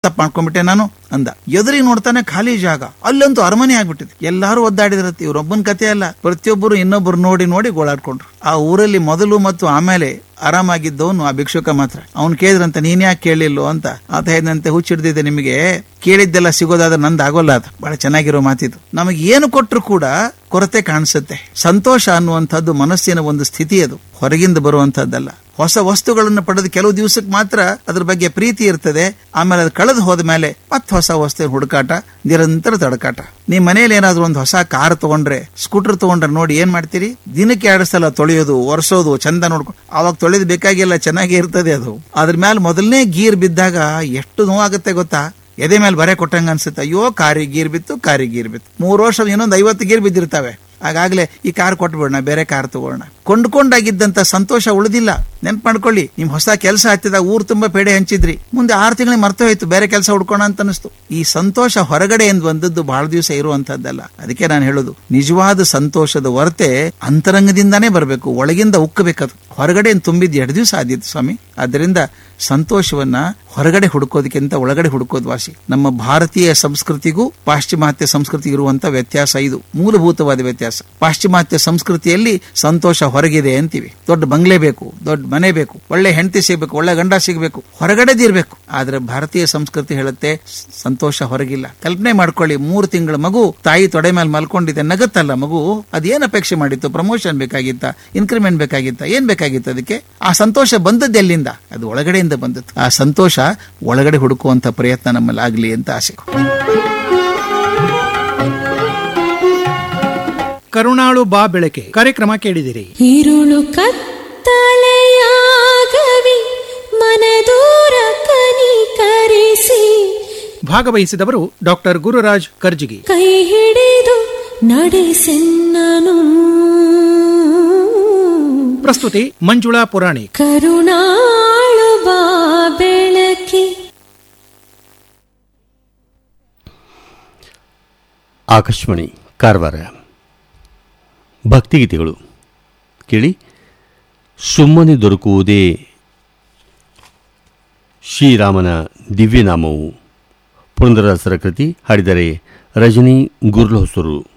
ತಪ್ಪು ಮಾಡ್ಕೊಂಡ್ಬಿಟ್ಟೆ ನಾನು ಅಂದ ಎದುರಿಗೆ ನೋಡ್ತಾನೆ ಖಾಲಿ ಜಾಗ ಅಲ್ಲಂತೂ ಅರಮನೆ ಆಗ್ಬಿಟ್ಟಿದೆ ಎಲ್ಲಾರು ಒದ್ದಾಡಿದ್ರತ್ತೆ ಇವ್ರೊಬ್ಬನ ಕತೆ ಅಲ್ಲ ಪ್ರತಿಯೊಬ್ಬರು ಇನ್ನೊಬ್ಬರು ನೋಡಿ ನೋಡಿ ಗೋಳಾಡ್ಕೊಂಡ್ರು ಆ ಊರಲ್ಲಿ ಮೊದಲು ಮತ್ತು ಆಮೇಲೆ ಆರಾಮಾಗಿದ್ದವನು ಆ ಭಿಕ್ಷುಕ ಮಾತ್ರ ಅವ್ನು ಕೇಳಿದ್ರಂತ ನೀನ್ ಯಾಕೆ ಕೇಳಿಲ್ಲೋ ಅಂತ ಆತ ಹೇಳಿದಂತೆ ಹುಚ್ಚಿಡ್ದಿದೆ ನಿಮಗೆ ಕೇಳಿದ್ದೆಲ್ಲ ಸಿಗೋದಾದ್ರೆ ನಂದು ಆಗೋಲ್ಲ ಅದು ಬಹಳ ಚೆನ್ನಾಗಿರೋ ಮಾತಿದು ನಮಗೆ ಏನು ಕೊಟ್ಟರು ಕೂಡ ಕೊರತೆ ಕಾಣಿಸುತ್ತೆ ಸಂತೋಷ ಅನ್ನುವಂಥದ್ದು ಮನಸ್ಸಿನ ಒಂದು ಸ್ಥಿತಿ ಅದು ಹೊರಗಿಂದ ಬರುವಂತದ್ದಲ್ಲ ಹೊಸ ವಸ್ತುಗಳನ್ನು ಪಡೆದು ಕೆಲವು ದಿವಸಕ್ಕೆ ಮಾತ್ರ ಅದ್ರ ಬಗ್ಗೆ ಪ್ರೀತಿ ಇರ್ತದೆ ಆಮೇಲೆ ಅದು ಕಳೆದು ಹೋದ ಮೇಲೆ ಮತ್ತೆ ಹೊಸ ವಸ್ತು ಹುಡುಕಾಟ ನಿರಂತರ ತಡಕಾಟ ನಿಮ್ ಮನೇಲಿ ಏನಾದ್ರು ಒಂದು ಹೊಸ ಕಾರ್ ತಗೊಂಡ್ರೆ ಸ್ಕೂಟರ್ ತಗೊಂಡ್ರೆ ನೋಡಿ ಏನ್ ಮಾಡ್ತೀರಿ ದಿನಕ್ಕೆ ಎರಡು ಸಲ ತೊಳೆಯೋದು ಒರೆಸೋದು ಚಂದ ನೋಡ್ಕೊಂಡು ಅವಾಗ ತೊಳೆದು ಬೇಕಾಗಿಲ್ಲ ಚೆನ್ನಾಗಿ ಇರ್ತದೆ ಅದು ಅದ್ರ ಮೇಲೆ ಮೊದಲನೇ ಗೀರ್ ಬಿದ್ದಾಗ ಎಷ್ಟು ನೋವಾಗುತ್ತೆ ಗೊತ್ತಾ ಎದೆ ಮೇಲೆ ಬರೆ ಕೊಟ್ಟಂಗ ಅನ್ಸುತ್ತೆ ಅಯ್ಯೋ ಕಾರಿ ಗೀರ್ ಬಿತ್ತು ಕಾರಿ ಗೀರ್ ಬಿತ್ತು ಮೂರು ವರ್ಷ ಇನ್ನೊಂದು ಐವತ್ತು ಗೀರ್ ಬಿದ್ದಿರ್ತವೆ ಆಗಾಗ್ಲೇ ಈ ಕಾರ್ ಕೊಟ್ಬಿಡೋಣ ಬೇರೆ ಕಾರ್ ತಗೋಣ ಕೊಂಡ್ಕೊಂಡಾಗಿದ್ದಂತ ಸಂತೋಷ ಉಳಿದಿಲ್ಲ ನೆನ್ಪು ಮಾಡ್ಕೊಳ್ಳಿ ನಿಮ್ ಹೊಸ ಕೆಲಸ ಹತ್ತಿದಾಗ ಊರ್ ತುಂಬಾ ಪೇಡೆ ಹಂಚಿದ್ರಿ ಮುಂದೆ ಆರು ತಿಂಗಳಿಗೆ ಮರ್ತ ಹೋಯ್ತು ಬೇರೆ ಕೆಲಸ ಹುಡ್ಕೋಣ ಅಂತ ಅನಿಸ್ತು ಈ ಸಂತೋಷ ಹೊರಗಡೆಯಿಂದ ಬಂದದ್ದು ಬಹಳ ದಿವಸ ಇರುವಂತದ್ದಲ್ಲ ಅದಕ್ಕೆ ನಾನು ಹೇಳೋದು ನಿಜವಾದ ಸಂತೋಷದ ಹೊರತೆ ಅಂತರಂಗದಿಂದಾನೇ ಬರಬೇಕು ಒಳಗಿಂದ ಉಕ್ಕಬೇಕದು ಹೊರಗಡೆ ತುಂಬಿದ್ದು ಎರಡು ದಿವಸ ಆದಿತ್ತು ಸ್ವಾಮಿ ಆದ್ದರಿಂದ ಸಂತೋಷವನ್ನ ಹೊರಗಡೆ ಹುಡುಕೋದಕ್ಕಿಂತ ಒಳಗಡೆ ಹುಡುಕೋದು ವಾಸಿ ನಮ್ಮ ಭಾರತೀಯ ಸಂಸ್ಕೃತಿಗೂ ಪಾಶ್ಚಿಮಾತ್ಯ ಸಂಸ್ಕೃತಿಗೂ ಇರುವಂತ ವ್ಯತ್ಯಾಸ ಇದು ಮೂಲಭೂತವಾದ ವ್ಯತ್ಯಾಸ ಪಾಶ್ಚಿಮಾತ್ಯ ಸಂಸ್ಕೃತಿಯಲ್ಲಿ ಸಂತೋಷ ಹೊರಗಿದೆ ಅಂತೀವಿ ದೊಡ್ಡ ಬಂಗ್ಲೆ ಬೇಕು ದೊಡ್ಡ ಮನೆ ಬೇಕು ಒಳ್ಳೆ ಹೆಂಡತಿ ಸಿಗ್ಬೇಕು ಒಳ್ಳೆ ಗಂಡ ಸಿಗಬೇಕು ಹೊರಗಡೆದಿರ್ಬೇಕು ಆದ್ರೆ ಭಾರತೀಯ ಸಂಸ್ಕೃತಿ ಹೇಳುತ್ತೆ ಸ- ಸಂತೋಷ ಹೊರಗಿಲ್ಲ ಕಲ್ಪನೆ ಮಾಡ್ಕೊಳ್ಳಿ ಮೂರು ತಿಂಗಳ ಮಗು ತಾಯಿ ತೊಡೆ ಮೇಲೆ ಮಲ್ಕೊಂಡಿದೆ ನಗತ್ತಲ್ಲ ಮಗು ಅದೇನ್ ಅಪೇಕ್ಷೆ ಮಾಡಿತ್ತು ಪ್ರಮೋಷನ್ ಬೇಕಾಗಿತ್ತ ಇನ್ಕ್ರಿಮೆಂಟ್ ಬೇಕಾಗಿತ್ತ ಏನ್ ಬೇಕಾಗಿತ್ತು ಅದಕ್ಕೆ ಆ ಸಂತೋಷ ಬಂದದ್ದು ಎಲ್ಲಿಂದ ಅದು ಒಳಗಡೆಯಿಂದ ಬಂದದ್ದು ಆ ಸಂತೋಷ ಒಳಗಡೆ ಹುಡುಕುವಂತ ಪ್ರಯತ್ನ ನಮ್ಮಲ್ಲಿ ಆಗ್ಲಿ ಅಂತ ಆಸೆ ಕರುಣಾಳು ಬಾ ಬೆಳಕೆ ಕಾರ್ಯಕ್ರಮ ಕೇಳಿದಿರಿ ഇരുളു ಕತ್ತಲೆಯಾಗವಿ ಮನದೂರ ಕನಿಕರಿಸಿ ಭಾಗವಹಿಸಿದವರು ಡಾಕ್ಟರ್ ಗುರುರಾಜ್ ಕರ್ಜಿಗಿ ಕೈ ಹಿಡಿದು ನಡೆಸೆನ್ನನು ಪ್ರಸ್ತುತಿ ಮಂಜುಳಾ ಪುರಾಣಿ ಕರುಣಾಳು ಬಾ ಬೆಳಕಿ ಆಕಾಶವಾಣಿ ಕಾರವಾರ ಭಕ್ತಿಗೀತೆಗಳು ಕೇಳಿ ಸುಮ್ಮನೆ ದೊರಕುವುದೇ ಶ್ರೀರಾಮನ ದಿವ್ಯನಾಮವು ಪುರಂದರದಾಸರ ಕೃತಿ ಹಾಡಿದರೆ ರಜನಿ ಗುರ್ಲಹೊಸರು